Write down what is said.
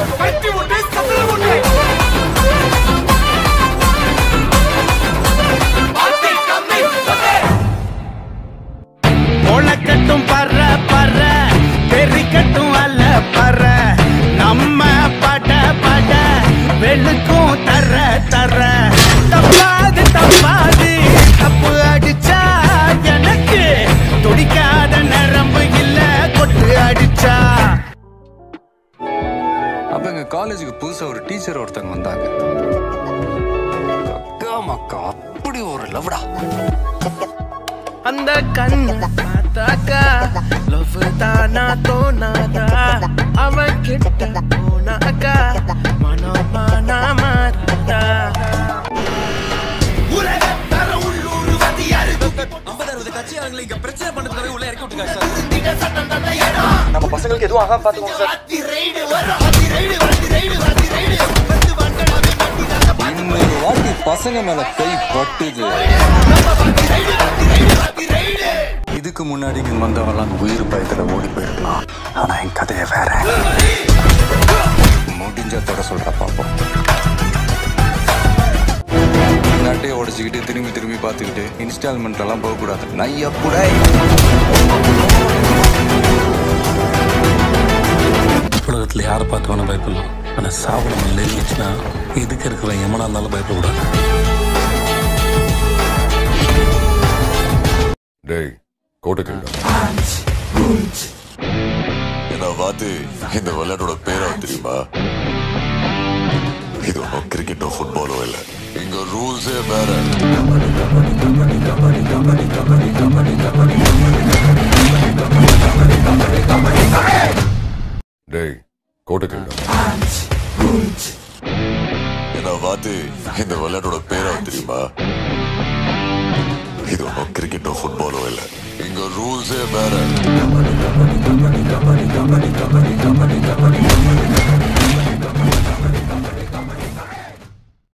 கட்டி விட்டு சதுர விட்டு உனக்கட்டும் பற பற பெரிக்கட்டும் அல்ல பற நம்ம பட பட வெளுக்கும் தர தர தப்பாது தப்பாது தப்பு அடிச்சா எனக்கு துடிக்காத நரம்பு இல்ல கொட்டு அடிச்சா அப்ப எங்க காலேஜுக்கு புதுசா ஒரு டீச்சர் ஒருத்தங்க வந்தாங்க அக்கா மக்கா அப்படி ஒரு லவ்டா அந்த கண்ணு பார்த்தாக்கா லவ் தானா தோணாதா அவன் கிட்ட போனாக்கா மனம் மானா மாறாதா நம்ம பசங்களுக்கு எதுவும் ஆகாம பாத்துக்கோங்க சார் இன்னொரு வாட்டி பசங்க மேல கை பட்டுது இதுக்கு முன்னாடி இங்க வந்தவெல்லாம் உயிர் பயத்துல ஓடி போயிருக்கலாம் ஆனா என் கதைய வேற முடிஞ்ச தொட சொல்ற பாப்போம் நட்டையை உடச்சிக்கிட்டு திரும்பி திரும்பி பார்த்துக்கிட்டு இன்ஸ்டால்மெண்ட் எல்லாம் போகக்கூடாது நையா கூட உலகத்துல யாரை பார்த்து வேணா பயப்படலாம் ஆனா சாவு நம்ம நெருங்கிச்சுன்னா எதுக்கு இருக்கிற எமனா இருந்தாலும் பயப்படக்கூடாது டேய் கோட்டைக்கு என்ன பார்த்து இந்த விளையாட்டோட பேரா தெரியுமா இது ஒன்றும் கிரிக்கெட்டோ ஃபுட்பாலோ இல்லை இங்க ரூல்ஸே வேற டேய் கோட்டைக்கு என்ன பார்த்து இந்த விளையாட்டோட பேரா தெரியுமா இது ஒன்றும் கிரிக்கெட்டோ ஃபுட்பாலோ இல்லை இங்க ரூல்ஸே வேற